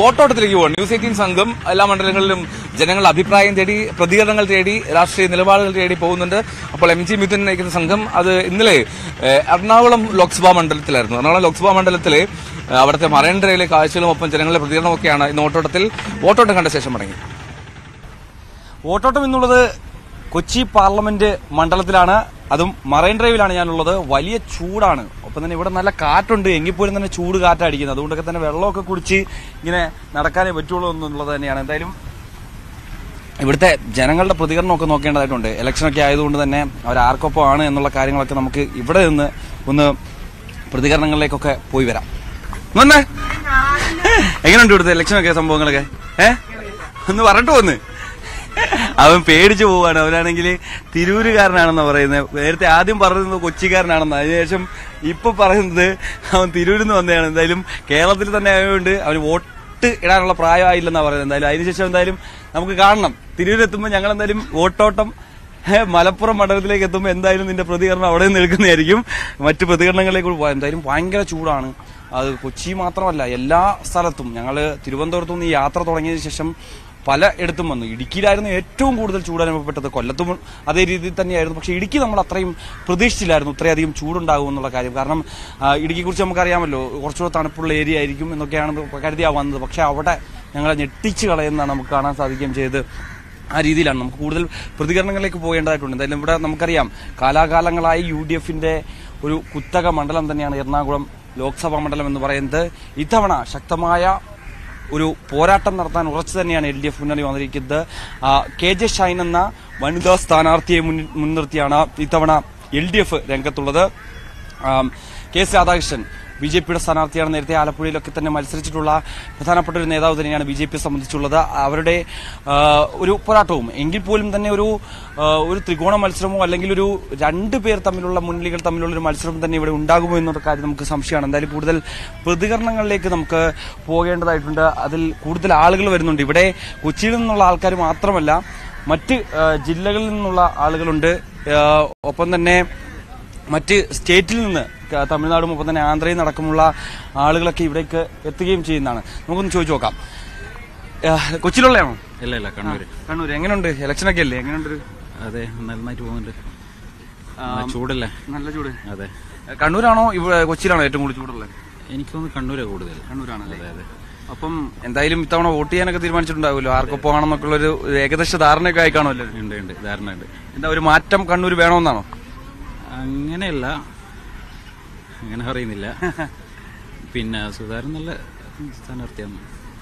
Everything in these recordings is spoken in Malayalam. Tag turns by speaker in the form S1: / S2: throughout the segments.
S1: വോട്ടോട്ടത്തിലേക്ക് പോകണം ന്യൂസ് എയ്റ്റീൻ സംഘം എല്ലാ മണ്ഡലങ്ങളിലും ജനങ്ങളുടെ അഭിപ്രായം തേടി പ്രതികരണങ്ങൾ തേടി രാഷ്ട്രീയ നിലപാടുകൾ തേടി പോകുന്നുണ്ട് അപ്പോൾ എം ജി മിഥുൻ നയിക്കുന്ന സംഘം അത് ഇന്നലെ ഏഹ്, എറണാകുളം ലോക്സഭാ മണ്ഡലത്തിലായിരുന്നു എറണാകുളം ലോക്സഭാ മണ്ഡലത്തിലെ ഏഹ്, അവിടുത്തെ മറൈൻ ഡ്രൈവിലെ കാഴ്ചകളും ഒപ്പം ജനങ്ങളുടെ പ്രതികരണമൊക്കെയാണ് ഇന്ന് വോട്ടോട്ടത്തിൽ വോട്ടോട്ടം കണ്ട ശേഷം മടങ്ങി
S2: വോട്ടോട്ടം എന്നുള്ളത് കൊച്ചി പാർലമെന്റ് മണ്ഡലത്തിലാണ് അതും മറൈൻ ഡ്രൈവിലാണ് ഞാനുള്ളത് വലിയ ചൂടാണ് ഒപ്പം തന്നെ ഇവിടെ നല്ല കാറ്റുണ്ട് എങ്കിൽ പോലും തന്നെ ചൂട് കാറ്റടിക്കുന്നത് അതുകൊണ്ടൊക്കെ തന്നെ വെള്ളമൊക്കെ കുടിച്ച് ഇങ്ങനെ നടക്കാനേ പറ്റുള്ളൂ എന്നുള്ളത് തന്നെയാണ് എന്തായാലും ഇവിടുത്തെ ജനങ്ങളുടെ പ്രതികരണമൊക്കെ നോക്കേണ്ടതായിട്ടുണ്ട് ഇലക്ഷനൊക്കെ ആയതുകൊണ്ട് തന്നെ അവർ ആർക്കൊപ്പമാണ് എന്നുള്ള കാര്യങ്ങളൊക്കെ നമുക്ക് ഇവിടെ നിന്ന് ഒന്ന് പ്രതികരണങ്ങളിലേക്കൊക്കെ പോയി വരാം വന്നേ എങ്ങനെയുണ്ട് ഇവിടുത്തെ ഇലക്ഷനൊക്കെ സംഭവങ്ങളൊക്കെ ഏ ഒന്ന് പറഞ്ഞിട്ട് പോന്ന് അവൻ പേടിച്ചു പോവാണ് അവനാണെങ്കിൽ തിരൂരുകാരനാണെന്നാ പറയുന്നത് നേരത്തെ ആദ്യം പറയുന്നത് കൊച്ചിക്കാരനാണെന്ന് അതിനുശേഷം ഇപ്പൊ പറയുന്നത് അവൻ തിരൂരിൽ നിന്ന് വന്നതാണ് എന്തായാലും കേരളത്തിൽ തന്നെ ആയതുകൊണ്ട് അവന് വോട്ട് ഇടാനുള്ള പ്രായമായില്ലെന്നാ പറയുന്നത് എന്തായാലും അതിനുശേഷം എന്തായാലും നമുക്ക് കാണണം തിരൂരെത്തുമ്പോൾ ഞങ്ങൾ എന്തായാലും വോട്ടോട്ടം ഹേ, മലപ്പുറം മണ്ഡലത്തിലേക്ക് എത്തുമ്പോൾ എന്തായാലും നിന്റെ പ്രതികരണം അവിടെ നിന്ന് നിൽക്കുന്നതായിരിക്കും മറ്റു പ്രതികരണങ്ങളിലേക്ക് കൂടി പോകാം എന്തായാലും ഭയങ്കര ചൂടാണ് അത് കൊച്ചി മാത്രമല്ല എല്ലാ സ്ഥലത്തും ഞങ്ങൾ തിരുവനന്തപുരത്തു നിന്ന് ഈ യാത്ര തുടങ്ങിയതിനു ശേഷം പല ഇടത്തും വന്നു ഇടുക്കിയിലായിരുന്നു ഏറ്റവും കൂടുതൽ ചൂട് അനുഭവപ്പെട്ടത് കൊല്ലത്തും അതേ രീതിയിൽ തന്നെയായിരുന്നു പക്ഷേ ഇടുക്കി നമ്മൾ അത്രയും പ്രതീക്ഷിച്ചില്ലായിരുന്നു ഇത്രയധികം ചൂടുണ്ടാകും എന്നുള്ള കാര്യം കാരണം ആ, ഇടുക്കിയെക്കുറിച്ച് നമുക്കറിയാമല്ലോ കുറച്ചുകൂടെ തണുപ്പുള്ള ഏരിയ ആയിരിക്കും എന്നൊക്കെയാണ് കരുതിയാ വന്നത് പക്ഷേ അവിടെ ഞങ്ങളെ ഞെട്ടിച്ച് കളയുന്ന നമുക്ക് കാണാൻ സാധിക്കുകയും ചെയ്ത് ആ രീതിയിലാണ് നമുക്ക് കൂടുതൽ പ്രതികരണങ്ങളിലേക്ക് പോകേണ്ടതായിട്ടുണ്ട് എന്തായാലും ഇവിടെ നമുക്കറിയാം കാലാകാലങ്ങളായി യു ഡി എഫിന്റെ ഒരു കുത്തക മണ്ഡലം തന്നെയാണ് എറണാകുളം ലോക്സഭാ മണ്ഡലം എന്ന് പറയുന്നത് ഇത്തവണ ശക്തമായ ഒരു പോരാട്ടം നടത്താൻ ഉറച്ചു തന്നെയാണ് എൽ ഡി എഫ് മുന്നണി വന്നിരിക്കുന്നത് ആ, കെ ജെ ഷൈൻ എന്ന വനിതാ സ്ഥാനാർത്ഥിയെ മുൻ- മുൻനിർത്തിയാണ് ഇത്തവണ എൽ ഡി എഫ് രംഗത്തുള്ളത് ആം, കെ എസ് രാധാകൃഷ്ണൻ ബി ജെ പിയുടെ സ്ഥാനാർത്ഥിയാണ് നേരത്തെ ആലപ്പുഴയിലൊക്കെ തന്നെ മത്സരിച്ചിട്ടുള്ള പ്രധാനപ്പെട്ട ഒരു നേതാവ് തന്നെയാണ് ബി ജെ പിയെ സംബന്ധിച്ചുള്ളത് അവരുടെ ആ, ഒരു പോരാട്ടവും എങ്കിൽ പോലും തന്നെ ഒരു ആ, ഒരു ത്രികോണ മത്സരമോ അല്ലെങ്കിൽ ഒരു രണ്ട് പേർ തമ്മിലുള്ള മുന്നണികൾ തമ്മിലുള്ള ഒരു മത്സരം തന്നെ ഇവിടെ ഉണ്ടാകുമോ എന്നുള്ള കാര്യം നമുക്ക് സംശയമാണ് എന്തായാലും കൂടുതൽ പ്രതികരണങ്ങളിലേക്ക് നമുക്ക് പോകേണ്ടതായിട്ടുണ്ട് അതിൽ കൂടുതൽ ആളുകൾ വരുന്നുണ്ട് ഇവിടെ കൊച്ചിയിൽ നിന്നുള്ള ആൾക്കാർ മാത്രമല്ല മറ്റ് ആ, ജില്ലകളിൽ നിന്നുള്ള ആളുകളുണ്ട് ആ, ഒപ്പം തന്നെ മറ്റ് സ്റ്റേറ്റിൽ നിന്ന് ക- തമിഴ്നാടും ഒപ്പം തന്നെ ആന്ധ്രയിൽ നടക്കുമുള്ള ആളുകളൊക്കെ ഇവിടേക്ക് എത്തുകയും ചെയ്യുന്നതാണ് നമുക്കൊന്ന് ചോദിച്ചു നോക്കാം ഏഹ്, കൊച്ചിയിലുള്ളതാണോ
S3: ഇല്ല ഇല്ല കണ്ണൂര്
S2: കണ്ണൂർ എങ്ങനെയുണ്ട് ഇലക്ഷനൊക്കെ അല്ലേ എങ്ങനെയുണ്ട്
S3: അതെ നന്നായിട്ട് പോകുന്നുണ്ട് ആ, ചൂടല്ലേ
S2: നല്ല ചൂട്
S3: അതെ
S2: കണ്ണൂരാണോ ഇവിടെ കൊച്ചിയിലാണോ ഏറ്റവും കൂടുതൽ ചൂടുള്ളത്
S3: എനിക്ക് തോന്നുന്നു കണ്ണൂരാ കൂടുതൽ
S2: കണ്ണൂരാണല്ലേ
S3: അതെ അതെ
S2: അപ്പം എന്തായാലും ഇത്തവണ വോട്ട് ചെയ്യാനൊക്കെ തീരുമാനിച്ചിട്ടുണ്ടാവുമല്ലോ ആർക്കൊപ്പം ആണെന്നൊക്കെ ഉള്ള ഒരു ഏകദേശ ധാരണയൊക്കെ ആയി കാണുമല്ലോ
S3: ഉണ്ട് ഉണ്ട് ധാരണ ഉണ്ട്
S2: എന്താ ഒരു മാറ്റം കണ്ണൂർ വേണമെന്നാണോ
S3: അങ്ങനെയല്ല അങ്ങനെ പറയുന്നില്ല പിന്നെ സുധാകരൻ നല്ല സ്ഥാനാർത്ഥിയാണ്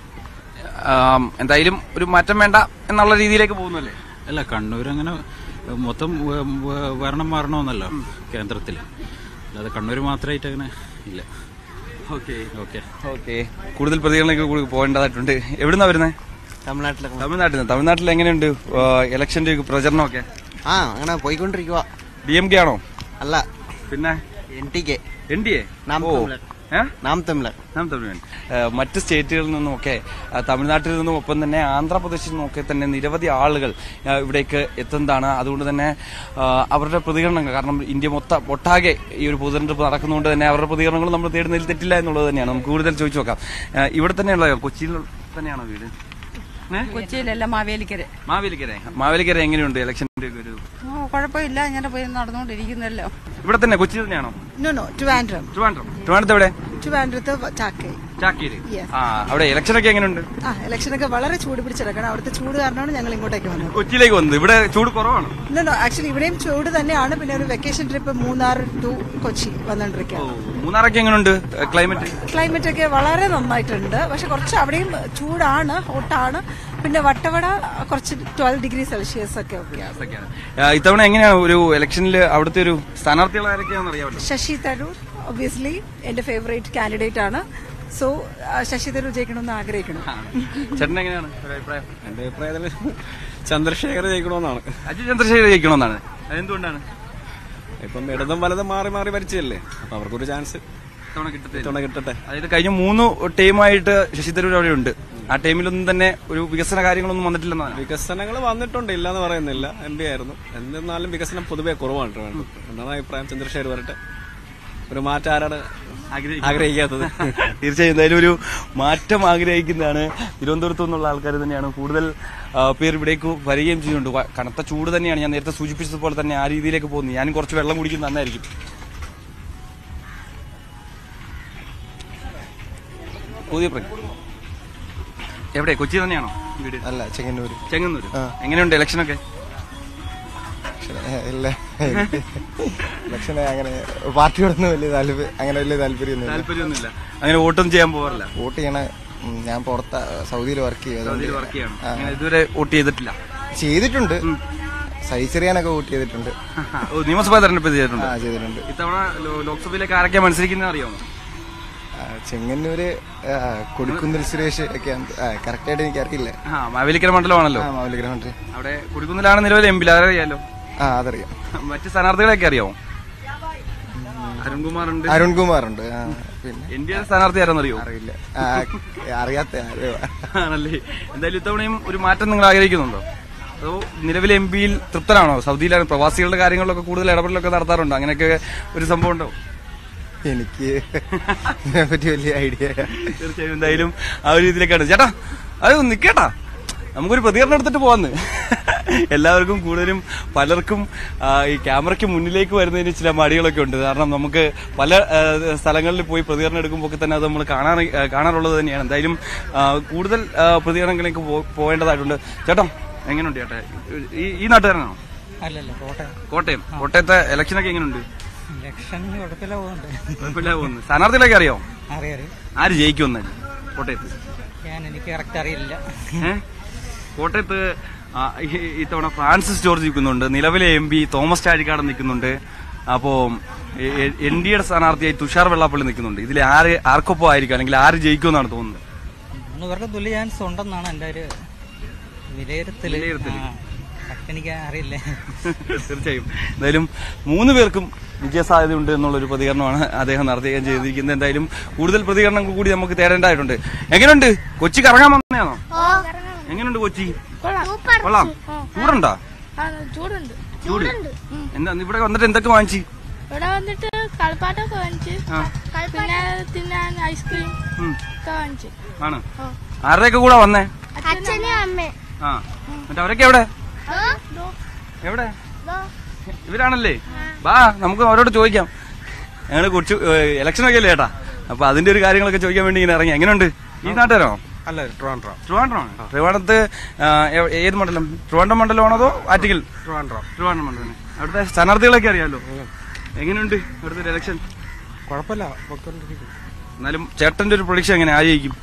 S2: ആം, എന്തായാലും ഒരു മാറ്റം വേണ്ട എന്നുള്ള രീതിയിലേക്ക് പോകുന്നല്ലേ
S3: അല്ല കണ്ണൂർ അങ്ങനെ മൊത്തം വ- വ- ഭരണം മാറണമെന്നല്ലോ കേന്ദ്രത്തിൽ അല്ലാതെ കണ്ണൂർ മാത്രമായിട്ട് അങ്ങനെ ഇല്ല
S2: ഓക്കെ
S3: ഓക്കെ
S2: ഓക്കെ കൂടുതൽ പ്രതികരണങ്ങൾക്ക് കൂടി പോകേണ്ടതായിട്ടുണ്ട് എവിടുന്നാ വരുന്നത്
S4: തമിഴ്നാട്ടിലൊക്കെ
S2: തമിഴ്നാട്ടിൽ നിന്ന് തമിഴ്നാട്ടിൽ എങ്ങനെയുണ്ട് ആ, ഇലക്ഷന്റെ ഒക്കെ പ്രചരണമൊക്കെ
S4: ആ അങ്ങനെ പോയിക്കൊണ്ടിരിക്കുക
S2: ഡി എം കെ ആണോ
S4: അല്ല
S2: പിന്നെ
S4: N T K
S2: N D A
S4: Naam Tamilar. നാം തമിഴർ
S2: നാം തമിഴൻ മറ്റ് സ്റ്റേറ്റുകളിൽ നിന്നുമൊക്കെ ആ, തമിഴ്നാട്ടിൽ നിന്നും ഒപ്പം തന്നെ ആന്ധ്രാപ്രദേശിൽ നിന്നുമൊക്കെ തന്നെ നിരവധി ആളുകൾ ആ, ഇവിടേക്ക് എത്തുന്നതാണ് അതുകൊണ്ട് തന്നെ ആ, അവരുടെ പ്രതികരണങ്ങൾ കാരണം ഇന്ത്യ മൊത്തം ഒട്ടാകെ ഈ ഒരു പൊതുതെരഞ്ഞെടുപ്പ് നടക്കുന്നതുകൊണ്ട് തന്നെ അവരുടെ പ്രതികരണങ്ങൾ നമ്മൾ തേടുന്നതിൽ തെറ്റില്ല എന്നുള്ളത് തന്നെയാണ് നമുക്ക് കൂടുതൽ ചോദിച്ചു നോക്കാം ആ, ഇവിടെ തന്നെയുള്ള കൊച്ചിയിൽ തന്നെയാണോ വീട് ഏ?
S5: കൊച്ചിയിലല്ല മാവേലിക്കര
S2: മാവേലിക്കര മാവേലിക്കര എങ്ങനെയുണ്ട് ഇലക്ഷന്റെ ഒക്കെ ഒരു
S5: ഓ കുഴപ്പമില്ല ഇങ്ങനെ പോയി നടന്നുകൊണ്ടിരിക്കുന്നല്ലോ
S2: ഇവിടെ തന്നെ കൊച്ചി തന്നെയാണോ
S6: No, no, Trivandrum.
S2: ട്രിവാൻഡ്രം ട്രിവാൻഡ്രത്ത് എവിടെ
S6: ട്രിവാൻഡ്രത്ത് ചാക്കൈ
S2: ചാക്കീര്
S6: Yes.
S2: ആ അവിടെ ഇലക്ഷനൊക്കെ എങ്ങനെയുണ്ട്
S6: ആ ഇലക്ഷനൊക്കെ വളരെ ചൂട് പിടിച്ചെടുക്കണം അവിടുത്തെ ചൂട് കാരണമാണ് ഞങ്ങൾ ഇങ്ങോട്ടേക്ക് വന്നത്
S2: കൊച്ചിയിലേക്ക് വന്നത് ഇവിടെ ചൂട് കുറവാണ്
S6: നോ നോ ആക്ച്വലി ഇവിടെയും ചൂട് തന്നെയാണ് പിന്നെ ഒരു vacation trip Munnar to Kochi വന്നുകൊണ്ടിരിക്കുകയാണ്
S2: മൂന്നാറൊക്കെ എങ്ങനെയുണ്ട് ക്ലൈമറ്റ്
S6: ക്ലൈമറ്റ് ഒക്കെ വളരെ നന്നായിട്ടുണ്ട് പക്ഷെ കുറച്ച് അവിടെയും ചൂടാണ് ഹോട്ടാണ് പിന്നെ വട്ടവട കുറച്ച് ട്വൽവ് ഡിഗ്രി സെൽഷ്യസ് ഒക്കെ ഒക്കെയാണ്
S2: ഇത്തവണ എങ്ങനെയാണ് ഒരു ഇലക്ഷനിൽ അവിടുത്തെ ഒരു സ്ഥാനാർത്ഥികൾ ആരൊക്കെയാണെന്ന് അറിയാമല്ലോ
S6: ശശി തരൂർ ഒബ്വിയസ്ലി എന്റെ ഫേവറേറ്റ് കാൻഡിഡേറ്റ് ആണ് സോ ശശി തരൂർ ജയിക്കണമെന്ന് ആഗ്രഹിക്കണം
S2: ചേട്ടൻ എങ്ങനെയാണ് ഒരു അഭിപ്രായം
S7: എന്റെ അഭിപ്രായത്തിൽ ചന്ദ്രശേഖർ ജയിക്കണമെന്നാണ്
S2: അജു ചന്ദ്രശേഖർ ജയിക്കണമെന്നാണ് അതെന്തുകൊണ്ടാണ്
S7: ഇപ്പം ഇടതും വലതും മാറി മാറി ഭരിച്ചതല്ലേ അപ്പൊ അവർക്കൊരു ചാൻസ്
S2: ഇത്തവണ കിട്ടത്തില്ല
S7: ഇത്തവണ കിട്ടട്ടെ
S2: അതായത് കഴിഞ്ഞ മൂന്ന് ടീമായിട്ട് ശശി തരൂർ അവിടെ ഉണ്ട് ആ ടീമിലൊന്നും തന്നെ ഒരു വികസന കാര്യങ്ങളൊന്നും വന്നിട്ടില്ലെന്നാണ്
S7: വികസനങ്ങൾ വന്നിട്ടുണ്ട് ഇല്ല എന്ന് പറയുന്നില്ല എം പി ആയിരുന്നു എന്നിരുന്നാലും വികസനം പൊതുവെ കുറവാണ് ട്രിവാൻഡ്രത്ത്. എന്നാണ് അഭിപ്രായം ചന്ദ്രശേഖർ വരട്ടെ ഒരു മാറ്റം ആരാണ്
S2: ആഗ്രഹിക്കാത്തത് തീർച്ചയായും എന്തായാലും ഒരു മാറ്റം ആഗ്രഹിക്കുന്നതാണ് തിരുവനന്തപുരത്തു നിന്നുള്ള ആൾക്കാർ തന്നെയാണ് കൂടുതൽ ആ, പേർ ഇവിടേക്ക് വരികയും ചെയ്യുന്നുണ്ട് വ- കനത്ത ചൂട് തന്നെയാണ് ഞാൻ നേരത്തെ സൂചിപ്പിച്ചതുപോലെ തന്നെ ആ രീതിയിലേക്ക് പോകുന്നു ഞാനും കുറച്ച് വെള്ളം കുടിക്കുന്നത് നന്നായിരിക്കും പുതിയ പ്ര- എവിടെ കൊച്ചി തന്നെയാണോ വീട്
S4: അല്ല ചെങ്ങന്നൂര്
S2: ചെങ്ങന്നൂര് എങ്ങനെയുണ്ട് ഇലക്ഷനൊക്കെ
S4: ഇല്ല ഇലക്ഷന് അങ്ങനെ പാർട്ടിയോടൊന്നും വലിയ താല്പര്യം അങ്ങനെ വലിയ താല്പര്യമൊന്നുമില്ല
S2: താല്പര്യമൊന്നുമില്ല അങ്ങനെ വോട്ടൊന്നും ചെയ്യാൻ പോകാറില്ല
S4: വോട്ട് ചെയ്യണ ഉം, ഞാൻ പുറത്ത സൗദിയിൽ വർക്ക് ചെയ്യും
S2: സൗദിയിൽ
S4: അതുകൊണ്ട്
S2: വർക്ക് ചെയ്യണം അങ്ങനെ ഇതുവരെ വോട്ട് ചെയ്തിട്ടില്ല
S4: ചെയ്തിട്ടുണ്ട് സൈസറിയാനൊക്കെ വോട്ട് ചെയ്തിട്ടുണ്ട്
S2: ഓ നിയമസഭാ തെരഞ്ഞെടുപ്പ് ചെയ്തിട്ടുണ്ട്
S4: ആ ചെയ്തിട്ടുണ്ട്
S2: ഇത്തവണ ലോ- ലോക്സഭയിലേക്ക് ആരൊക്കെ മത്സരിക്കുന്നത് അറിയാമോ
S4: ആ, ചെങ്ങന്നൂര് ആ, കൊടിക്കുന്നിൽ സുരേഷ് ഒക്കെ കറക്റ്റായിട്ട് എനിക്ക് അറിയില്ല
S2: ആ മാവേലിക്കര മണ്ഡലമാണല്ലോ
S4: ആ മാവലിക്കര മണ്ഡലം
S2: അവിടെ കുടിക്കുന്നിലാണ് നിലവിൽ എം പി അതറിയാലോ
S4: ആ അതറിയാം
S2: മറ്റ് സ്ഥാനാർത്ഥികളെയൊക്കെ അറിയാമോ അരുൺകുമാർ ഉണ്ട്
S4: അരുൺകുമാർ ഉണ്ട് ആ, പിന്നെ
S2: എൻ ഡി എ സ്ഥാനാർത്ഥി ആരെന്നറിയോ
S4: അറിയില്ല ആ, അറിയാത്ത ആരോ.
S2: ആണല്ലേ എന്തായാലും ഇത്തവണയും ഒരു മാറ്റം നിങ്ങൾ ആഗ്രഹിക്കുന്നുണ്ടോ അതോ നിലവിലെ എം പിയിൽ തൃപ്തരാണോ സൗദിയിലാണ് പ്രവാസികളുടെ കാര്യങ്ങളിലൊക്കെ കൂടുതൽ ഇടപെടലൊക്കെ നടത്താറുണ്ടോ അങ്ങനെയൊക്കെ ഒരു സംഭവം ഉണ്ടോ
S4: എനിക്ക് ഇതിനെപ്പറ്റി വലിയ ഐഡിയ
S2: തീർച്ചയായും എന്തായാലും ആ ഒരു രീതിയിലേക്കാണ് ചേട്ടാ അത് നിക്കേട്ടാ നമുക്കൊരു പ്രതികരണം എടുത്തിട്ട് പോവാന്ന് എല്ലാവർക്കും കൂടുതലും പലർക്കും ആ, ഈ ക്യാമറയ്ക്ക് മുന്നിലേക്ക് വരുന്നതിന് ചില മടികളൊക്കെ ഉണ്ട് കാരണം നമുക്ക് പല ആ, സ്ഥലങ്ങളിൽ പോയി പ്രതികരണം എടുക്കുമ്പോൾ തന്നെ അത് നമ്മൾ കാണാൻ കാണാറുള്ളത് തന്നെയാണ് എന്തായാലും ആ, കൂടുതൽ ആ, പ്രതികരണങ്ങളിലേക്ക് പോ- പോകേണ്ടതായിട്ടുണ്ട് ചേട്ടാ എങ്ങനെയുണ്ട് ചേട്ടാ ഈ ഈ നാട്ടുകാരനാണോ
S8: അല്ലല്ല കോട്ടയം
S2: കോട്ടയം കോട്ടയത്തെ ഇലക്ഷനൊക്കെ എങ്ങനെയുണ്ട്
S8: ഇലക്ഷൻ കുഴപ്പമില്ല പോകുന്നുണ്ട്
S2: കുഴപ്പമില്ല പോകുന്നു സ്ഥാനാർത്ഥികളൊക്കെ അറിയാമോ
S8: അറിയാം അറിയാം
S2: ആര് ജയിക്കുമെന്ന് കോട്ടയത്ത്
S8: ഞാൻ എനിക്ക് കറക്റ്റ് അറിയില്ല
S2: ഏ? കോട്ടയത്ത് ആ, ഈ- ഇത്തവണ ഫ്രാൻസിസ് ജോർജ് നിൽക്കുന്നുണ്ട് നിലവിലെ എം പി തോമസ് ചാഴിക്കാടൻ നിൽക്കുന്നുണ്ട് അപ്പോ എൻ ഡി എയുടെ സ്ഥാനാർത്ഥിയായി തുഷാർ വെള്ളാപ്പള്ളി നിൽക്കുന്നുണ്ട് ഇതിൽ ആര് ആർക്കൊപ്പം ആയിരിക്കും അല്ലെങ്കിൽ ആര് ജയിക്കുമെന്നാണ് തോന്നുന്നത്
S8: മൂന്ന് പേർക്ക് തുല്യ ചാൻസ് ഉണ്ടെന്നാണ് എൻ്റെ ഒരു വിലയിരുത്തല്
S2: വിലയിരുത്തല്.
S8: ആ, correct എനിക്ക് അറിയില്ല
S2: തീർച്ചയായും എന്തായാലും മൂന്ന് പേർക്കും വിജയസാധ്യതയുണ്ട് എന്നുള്ളൊരു പ്രതികരണമാണ് അദ്ദേഹം നടത്തുകയും ചെയ്തിരിക്കുന്നത് എന്തായാലും കൂടുതൽ പ്രതികരണങ്ങൾ കൂടി നമുക്ക് തേടേണ്ടതായിട്ടുണ്ട് എങ്ങനെയുണ്ട് കൊച്ചി കറങ്ങാൻ വന്നതാണോ എങ്ങനെയുണ്ട് കൊച്ചി കൊള്ളാം ചൂടുണ്ടോ
S9: ചൂടുണ്ട്
S2: ചൂട് എന്താ ഇവിടെ വന്നിട്ട് എന്തൊക്കെ വാങ്ങിച്ചു
S9: ഇവിടെ വന്നിട്ട് കളിപ്പാട്ടൊക്കെ വാങ്ങിച്ച്
S2: ആ.
S9: പിന്നെ തിന്നാൻ ഐസ്ക്രീം
S2: ഉം.
S9: ഒക്കെ വാങ്ങിച്ച്
S2: ആണ് ആരുടെയൊക്കെ കൂടെ വന്നേ
S9: അച്ഛനും അമ്മേ
S2: ആ എന്നിട്ട് അവരൊക്കെ എവിടെ എവിടെ ഇവരാണല്ലേ വാ നമുക്ക് അവരോട് ചോദിക്കാം ഞങ്ങള് കുറച്ച് ഇലക്ഷനൊക്കെ അല്ലേ ചേട്ടാ അപ്പൊ അതിന്റെ ഒരു കാര്യങ്ങളൊക്കെ ചോദിക്കാൻ വേണ്ടി ഇങ്ങനെ ഇറങ്ങി എങ്ങനെയുണ്ട് ഈ നാട്ടുകാരോ
S7: അല്ല ട്രിവാൻഡ്രം
S2: ട്രിവാൻഡ്രം ട്രിവാൻഡ്രത്ത് ആ, എ- ഏത് മണ്ഡലം ട്രിവാൻഡ്രം മണ്ഡലമാണോ അതോ ആറ്റിക്കൽ
S7: ട്രിവാൻഡ്രം
S2: ട്രിവാൻഡ്രം മണ്ഡലം അവിടുത്തെ സ്ഥാനാർത്ഥികളൊക്കെ അറിയാലോ എങ്ങനെയുണ്ട് ഇവിടുത്തെ ഇലക്ഷൻ
S7: കുഴപ്പമില്ല പൊയ്ക്കൊണ്ടിരിക്കും
S2: എന്നാലും ചേട്ടന്റെ ഒരു പ്രൊഡിക്ഷൻ എങ്ങനെ ആയിരിക്കും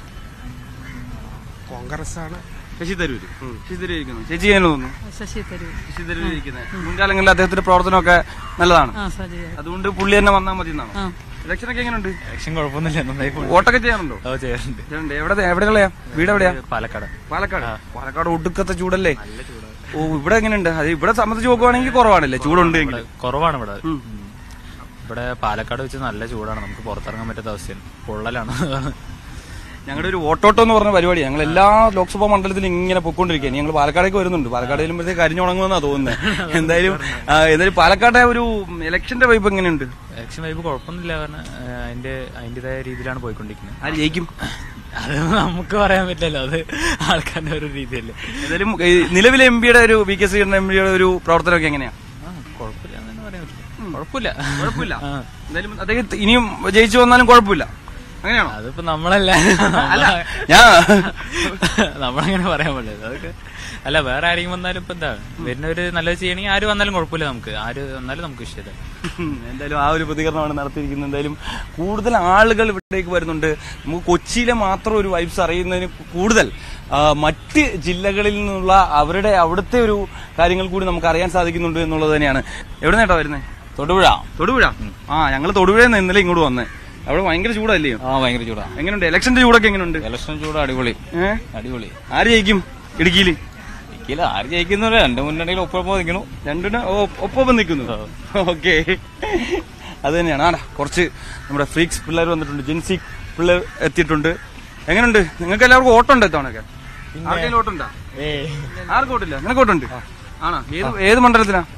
S7: കോൺഗ്രസ് ആണ്
S2: ശശി തരൂര് ശശി തരൂർ ഇരിക്കുന്നു ചേച്ചി എങ്ങനെ തോന്നുന്നു
S5: ശശി തരൂർ
S2: ശശി തരൂർ ഇരിക്കുന്നത് മുൻകാലങ്ങളിൽ അദ്ദേഹത്തിന്റെ പ്രവർത്തനമൊക്കെ നല്ലതാണ്
S5: ആ സജി
S2: അതുകൊണ്ട് പുള്ളി തന്നെ വന്നാൽ മതി എന്നാണ് ഇലക്ഷനൊക്കെ എങ്ങനെയുണ്ട്
S3: ഇലക്ഷൻ കുഴപ്പമൊന്നുമില്ല നന്നായി പോകുന്നു.
S2: വോട്ടൊക്കെ ചെയ്യാറുണ്ടോ
S3: ഓ ചെയ്യാറുണ്ട്
S2: ചെയ്യാറുണ്ട്. എവിടെ എവിടെകളെയാ വീട് എവിടെയാ
S3: പാലക്കാട്
S2: പാലക്കാട് പാലക്കാട് ഒടുക്കത്തെ ചൂടല്ലേ ഓ ഇവിടെ എങ്ങനെയുണ്ട് അത് ഇവിടെ സംബന്ധിച്ച് നോക്കുവാണെങ്കിൽ കുറവാണല്ലേ ചൂടുണ്ട് എങ്കിൽ
S3: കുറവാണ് ഇവിടെ ഉം. ഇവിടെ പാലക്കാട് വെച്ച് നല്ല ചൂടാണ് നമുക്ക് പുറത്തിറങ്ങാൻ പറ്റാത്ത അവസ്ഥയാണ് പൊള്ളലാണ്
S2: ഞങ്ങളുടെ ഒരു വോട്ടോട്ടം എന്ന് പറഞ്ഞ പരിപാടി ഞങ്ങൾ എല്ലാ ലോക്സഭാ മണ്ഡലത്തിലും ഇങ്ങനെ പൊയ്ക്കൊണ്ടിരിക്കുകയാണ് ഞങ്ങൾ പാലക്കാടേക്ക് വരുന്നുണ്ട് പാലക്കാട് ചെല്ലുമ്പോഴത്തേക്ക് കരിഞ്ഞുണങ്ങുമെന്നാണ് തോന്നുന്നത് എന്തായാലും ആ, എന്തായാലും പാലക്കാട്ടെ ഒരു ഇലക്ഷന്റെ വൈബ് എങ്ങനെയുണ്ട്
S3: ഇലക്ഷൻ വൈബ് കുഴപ്പമൊന്നുമില്ല കാരണം ആ, അതിന്റെ അതിന്റേതായ രീതിയിലാണ് പോയിക്കൊണ്ടിരിക്കുന്നത്
S2: ആര് ജയിക്കും
S3: അത് നമുക്ക് പറയാൻ പറ്റില്ലല്ലോ അത് ആൾക്കാരുടെ ഒരു രീതിയല്ലേ
S2: എന്തായാലും ഈ നിലവിലെ എം പിയുടെ ഒരു വി കെ ശ്രീധരൻ എം പിയുടെ ഒരു പ്രവർത്തനമൊക്കെ എങ്ങനെയാ
S3: ആ കുഴപ്പമില്ല എന്ന് തന്നെ പറയാൻ പറ്റില്ല കുഴപ്പമില്ല
S2: കുഴപ്പമില്ല
S3: ആ.
S2: എന്തായാലും അദ്ദേഹം ഇനിയും ജയിച്ചു വന്നാലും കുഴപ്പമില്ല അങ്ങനെയാണോ
S3: അതിപ്പോ നമ്മളല്ല
S2: അല്ല ഞാൻ
S3: നമ്മളങ്ങനെ പറയാൻ പറ്റില്ല അതൊക്കെ അല്ല വേറെ ആരെങ്കിലും വന്നാലും ഇപ്പൊ എന്താ വരുന്നവര് നല്ലത് ചെയ്യണമെങ്കിൽ ആര് വന്നാലും കുഴപ്പമില്ല നമുക്ക് ആര് വന്നാലും നമുക്ക് ഇഷ്ടമില്ല
S2: എന്തായാലും ആ ഒരു പ്രതികരണമാണ് നടത്തിയിരിക്കുന്നത് എന്തായാലും കൂടുതൽ ആളുകൾ ഇവിടേക്ക് വരുന്നുണ്ട് നമുക്ക് കൊച്ചിയിലെ മാത്രം ഒരു വൈബ്സ് അറിയുന്നതിന് കൂടുതൽ ആ, മറ്റ് ജില്ലകളിൽ നിന്നുള്ള അവരുടെ അവിടുത്തെ ഒരു കാര്യങ്ങൾ കൂടി നമുക്ക് അറിയാൻ സാധിക്കുന്നുണ്ട് എന്നുള്ളത് തന്നെയാണ് എവിടെ നേട്ടാ വരുന്നത്
S1: തൊടുപുഴ
S2: തൊടുപുഴ ആ ഞങ്ങൾ തൊടുപുഴയിൽ നിന്ന് ഇന്നലെ ഇങ്ങോട്ട് വന്നേ അവിടെ ഭയങ്കര ചൂടല്ലേ
S1: ആ ഭയങ്കര ചൂടാ
S2: എങ്ങനെയുണ്ട് ഇലക്ഷന്റെ ചൂടൊക്കെ എങ്ങനെയുണ്ട്
S1: ഇലക്ഷൻ ചൂട് അടിപൊളി
S2: ഏഹ്
S1: അടിപൊളി
S2: ആര് ജയിക്കും ഇടുക്കിയിൽ
S1: ഇല്ല ആര് ജയിക്കുന്നില്ല രണ്ട് മുന്നണിയിൽ ഒപ്പം നിൽക്കണു
S2: രണ്ടിന് ഓ- ഒപ്പം നിൽക്കുന്നു ഓക്കെ അത് തന്നെയാണ് ആടാ കുറച്ച് നമ്മുടെ ഫ്രീക്സ് പിള്ളേർ വന്നിട്ടുണ്ട് ജിൻസി പിള്ളേർ എത്തിയിട്ടുണ്ട് എങ്ങനെയുണ്ട് നിങ്ങൾക്ക് എല്ലാവർക്കും ഓട്ടമുണ്ട് ഇത്തവണയൊക്കെ ആർക്കെങ്കിലും ഓട്ടുണ്ടോ ആർക്കും ഓട്ടില്ല നിനക്ക് ഓട്ടുണ്ട് ആണോ ഏത് ഏത് മണ്ഡലത്തിനാ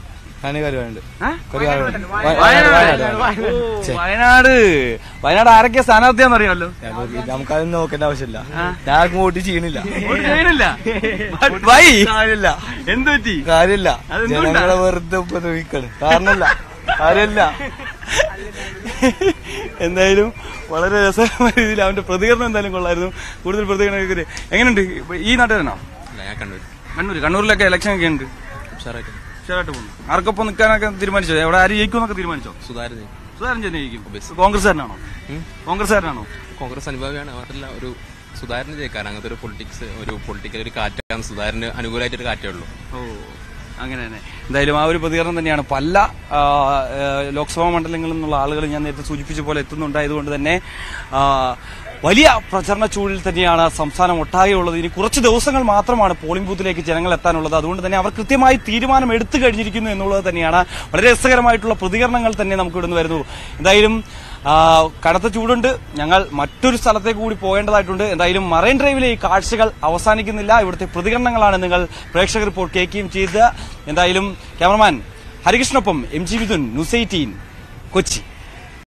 S4: ഞാൻ കരുവാണ്ട്
S2: വയനാട് വയനാട് വയനാട് ആരൊക്കെ സ്ഥാനാർത്ഥിയാന്ന് അറിയാമല്ലോ
S4: നമുക്കതൊന്നും നോക്കേണ്ട ആവശ്യമില്ല ഞാൻ ആർക്കും വോട്ട് ചെയ്യണില്ല
S2: വൈ
S4: കാര്യമില്ല
S2: എന്ത് പറ്റി
S4: കാര്യമില്ല
S2: അതെന്തുകൊണ്ടാ?
S4: ജനങ്ങളെ വെറുതെ ഉപദ്രവിക്കാണ് കാരണല്ല കാര്യമില്ല
S2: എന്തായാലും വളരെ രസകരമായ രീതിയിൽ അവന്റെ പ്രതികരണം എന്തായാലും കൊള്ളായിരുന്നു കൂടുതൽ പ്രതികരണം കേൾക്കരുത്. എങ്ങനെയുണ്ട് ഇപ്പൊ ഈ നാട്ടുകാരനാ
S3: ഞാൻ കണ്ണൂർ
S2: കണ്ണൂർ കണ്ണൂരിലൊക്കെ ഇലക്ഷൻ ഒക്കെ ഉണ്ട്
S3: ഉഷാറായിട്ട്
S2: ഉഷാറായിട്ട് പോകുന്നു ആർക്കൊപ്പം നിൽക്കാനൊക്കെ തീരുമാനിച്ചോ എവിടെ ആര് ജയിക്കുമെന്നൊക്കെ തീരുമാനിച്ചോ
S3: സുധാരൻ
S2: സുധാരൻ ചെന്ന് ജയിക്കും കോൺഗ്രസ്സുകാരനാണോ കോൺഗ്രസ്സുകാരനാണോ
S3: കോൺഗ്രസ് അനുഭാവിയാണ് മാത്രമല്ല ഒരു സുധാരന് ജയിക്കാൻ അങ്ങനത്തെ ഒരു പൊളിറ്റിക്സ് ഒരു പൊളിറ്റിക്കൽ ഒരു കാറ്റാണ് സുധാരന് അനുകൂലമായിട്ടൊരു കാറ്റേ ഉള്ളൂ
S2: ഓ അങ്ങനെ തന്നെ എന്തായാലും ആ ഒരു പ്രതികരണം തന്നെയാണ് പല ആ, ആ, ലോക്സഭാ മണ്ഡലങ്ങളിൽ നിന്നുള്ള ആളുകൾ ഞാൻ നേരത്തെ സൂചിപ്പിച്ച പോലെ എത്തുന്നുണ്ടായതുകൊണ്ട് തന്നെ ആ, വലിയ പ്രചരണ ചൂടിൽ തന്നെയാണ് സംസ്ഥാനം ഒട്ടാകെ ഉള്ളത് ഇനി കുറച്ച് ദിവസങ്ങൾ മാത്രമാണ് പോളിംഗ് ബൂത്തിലേക്ക് ജനങ്ങൾ എത്താനുള്ളത് അതുകൊണ്ട് തന്നെ അവർ കൃത്യമായി തീരുമാനം എടുത്തു കഴിഞ്ഞിരിക്കുന്നു എന്നുള്ളത് തന്നെയാണ് വളരെ രസകരമായിട്ടുള്ള പ്രതികരണങ്ങൾ തന്നെ നമുക്ക് ഇവിടുന്ന് വരുന്നു എന്തായാലും ആ, കനത്ത ചൂടുണ്ട് ഞങ്ങൾ മറ്റൊരു സ്ഥലത്തേക്ക് കൂടി പോകേണ്ടതായിട്ടുണ്ട് എന്തായാലും മറൈൻ ഡ്രൈവിലെ ഈ കാഴ്ചകൾ അവസാനിക്കുന്നില്ല ഇവിടുത്തെ പ്രതികരണങ്ങളാണ് നിങ്ങൾ പ്രേക്ഷകർ ഇപ്പോൾ കേൾക്കുകയും ചെയ്ത് എന്തായാലും ക്യാമറമാൻ ഹരികൃഷ്ണൊപ്പം M G Vithun News Eighteen Kochi